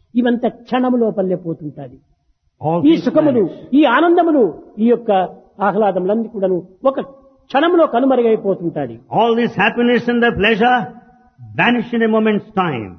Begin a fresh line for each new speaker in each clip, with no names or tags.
ఇవంత క్షణము లోపలే పోతుంటాది
All
ఈ
these
సుఖములు
vanish.
ఈ ఆనందములు ఈ యొక్క ఆహ్లాదములన్నీ కూడాను ఒక క్షణంలో కనుమరుగైపోతుంటాది
All this happiness and the pleasure vanish in a moment's time.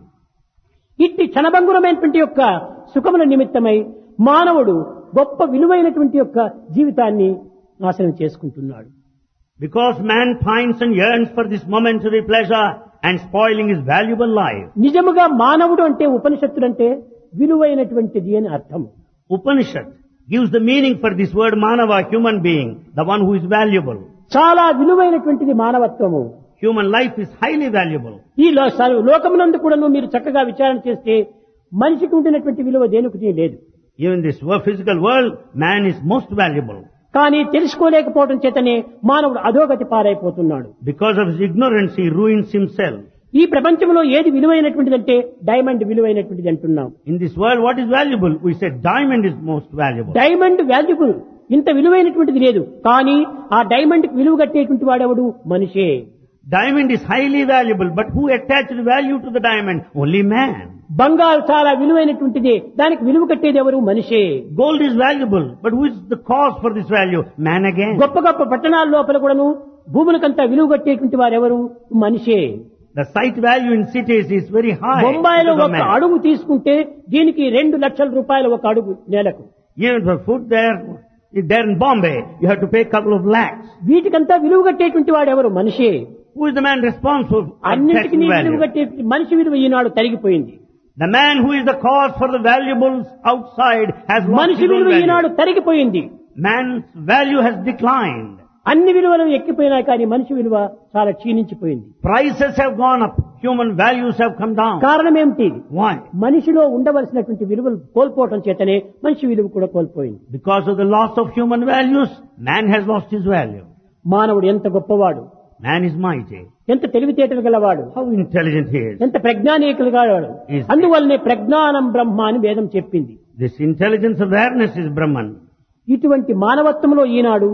ఇట్టి క్షణభంగురమైనటువంటి యొక్క సుఖముల నిమిత్తమై మానవుడు గొప్ప విలువైనటువంటి యొక్క జీవితాన్ని నాశనం చేసుకుంటున్నాడు
Because man pines and yearns for this momentary pleasure and spoiling his valuable life.
నిజముగా మానవుడు అంటే ఉపనిషత్తులంటే విలువైనటువంటిది అని అర్థం
Upanishad gives the meaning for this word manava, human being, the one who is valuable.
చాలా విలువైనటువంటిది మానవత్వము
Human life is highly valuable.
ఈ లో- స- లోకమునందు కూడాను మీరు చక్కగా విచారణ చేస్తే మనిషికి ఉండినటువంటి విలువ దేనికి లేదు
Even this wo- physical world, man is most valuable.
కానీ తెలుసుకోలేకపోవడం చేతనే మానవుడు అధోగతి పారైపోతున్నాడు
Because of his ignorance, he ruins himself.
ఈ ప్రపంచంలో ఏది విలువైనటువంటిదంటే డైమండ్ విలువైనటువంటిది అంటున్నాం
In this world, what is valuable? We say diamond is most valuable.
Diamond valuable ఇంత విలువైనటువంటిది లేదు కానీ ఆ డైమండ్ కి విలువ కట్టేటువంటి వాడెవడు మనిషే
Diamond is highly valuable, but who attached value to the diamond? Only man.
బంగారు చాలా విలువైనటువంటిది దానికి విలువ కట్టేది ఎవరు మనిషే
Gold is valuable, but who is the cause for this value? Man again.
గొప్ప గొప్ప పట్టణాల లోపల కూడాను భూములకంతా విలువ కట్టేటువంటి వారెవరు మనిషే
The site value in cities is very high.
బొంబాయిలో
because of
ఒక
man.
అడుగు తీసుకుంటే దీనికి రెండు లక్షల రూపాయలు ఒక అడుగు నేలకు
Even for food there, there in Bombay, you have to pay a couple of lakhs.
వీటికంతా విలువ కట్టేటువంటి వాడు ఎవరు మనిషే
Who is the man responsible for
అన్నిటికీ
taxing
విలువ
value?
కట్టే మనిషి విలువ ఈనాడు తరిగిపోయింది
The man who is the cause for the valuables outside has lost
మనిషి
his own
విలువ ఈనాడు
value.
తరిగిపోయింది
Man's value has declined.
అన్ని విలువలు ఎక్కిపోయినాయి కానీ మనిషి విలువ చాలా క్షీణించిపోయింది
Prices have gone up. Human values have come down.
కారణం ఏమిటి
Why?
మనిషిలో ఉండవలసినటువంటి విలువలు కోల్పోవటం చేతనే మనిషి విలువ కూడా కోల్పోయింది
Because of the loss of human values, man has lost his value.
మానవుడు ఎంత గొప్పవాడు
Man is mighty.
ఎంత తెలివితేటలు గలవాడు
How intelligent he is.
ఎంత ప్రజ్ఞానీకులు గలవాడు
Is-
అందువల్లనే ప్రజ్ఞానం బ్రహ్మ అని వేదం చెప్పింది
This intelligence awareness is Brahman.
ఇటువంటి మానవత్వంలో ఈనాడు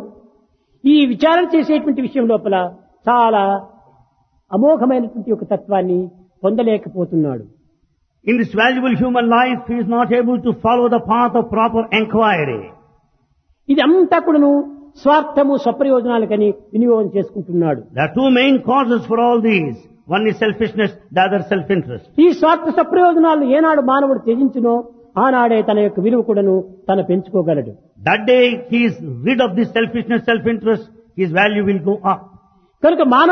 ఈ విచారణ చేసేటువంటి విషయం లోపల చాలా అమోఘమైనటువంటి ఒక తత్వాన్ని పొందలేకపోతున్నాడు
In this valuable human life, he is not able to follow the path of proper inquiry.
ఇది అంతా కూడాను స్వార్థము స్వప్రయోజనాలకని వినియోగం చేసుకుంటున్నాడు
There are two main causes for all these. One is selfishness, the other self-interest.
ఈ స్వార్థ స్వప్రయోజనాలు ఏనాడు మానవుడు త్యజించునో ఆనాడే తన యొక్క విలువ కూడాను తన పెంచుకోగలడు
That day he is rid of this selfishness, self-interest, his value will go up.
కనుక మానవ